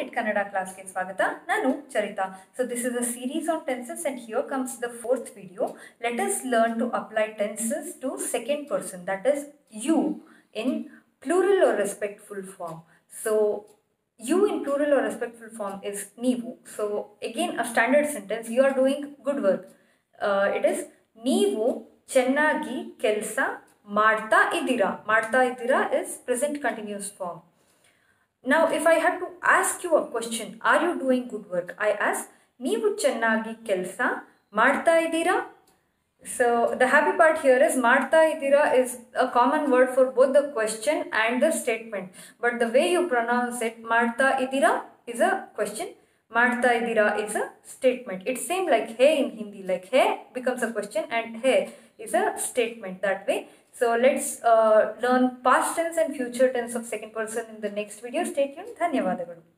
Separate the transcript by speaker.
Speaker 1: Net Kannada ಕ್ಲಾಸ್ಗೆ ಸ್ವಾಗತ ನಾನು Charitha so this is a series on tenses and here comes the fourth video let us learn to apply tenses to second person that is you in plural or respectful form. So you in plural or respectful form is ನೀವು. So again a standard sentence, you are doing good work. Uh, it is ನೀವು ಚೆನ್ನಾಗಿ ಕೆಲಸ ಮಾಡ್ತಾ ಇದ್ದೀರಾ ಮಾಡ್ತಾ ಇದ್ದೀರಾ is present continuous form. Now if I had to ask you a question, are you doing good work? I ask ನೀವು ಚೆನ್ನಾಗಿ ಕೆಲಸ ಮಾಡ್ತಾ ಇದ್ದೀರಾ So the happy part here is Martha Idira is a common word for both the question and the statement. But the way you pronounce it, Martha Idira is a question. Martha Idira is a statement. It's same like hey in Hindi. Like hey becomes a question and hey is a statement that way. So let's uh, learn past tense and future tense of second person in the next video. Stay tuned. ಧನ್ಯವಾದಗಳು